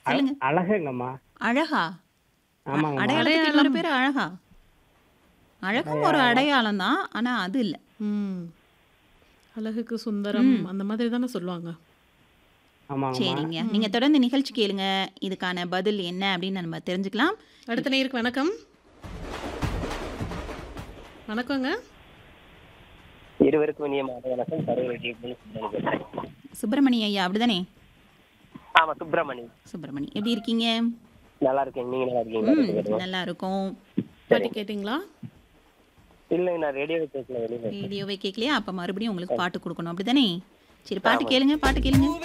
சொல்லுங்க அழகுங்கம்மா அழகா ஆமாங்கம்மா அடையாளத்துக்கு இன்னொரு பேர் அழகா அழகும் ஒரு அடையாளம் தான் ஆனா அது இல்ல ம் அழகுக்கு சுந்தரம் அந்த மாதிரி தானே சொல்லுவாங்க ஆமாங்கம்மா சரிங்க நீங்க தொடர்ந்து நிகழ்ச்சி கேளுங்க இதுக்கான பதில் என்ன அப்படின்னு நம்ம தெரிஞ்சுக்கலாம் அடுத்த நேருக்கு வணக்கம் வணக்கங்க இருவருக்கும் இனிய மாத வணக்கம் கரூர் டிஎப்னு சுப்பிரமணி பேசுறேன் சுப்பிரமணி ஐயா அப்படிதானே ஆமா சுப்பிரமணி சுப்பிரமணி எப்படி இருக்கீங்க நல்லா இருக்கேன் நீங்க நல்லா இருக்கீங்களா ம் ரெண்டு பேரும்? நல்லா இருக்கும் பாட்டு கேட்டிங்களா இல்லைங்க நான் ரேடியோ கேட்கல வெளியில ரேடியோவை கேட்கலையா அப்ப மறுபடியும் உங்களுக்கு பாட்டு கொடுக்கணும் அப்படிதானே சரி பாட்டு கேளுங்க பாட்டு கேளுங்க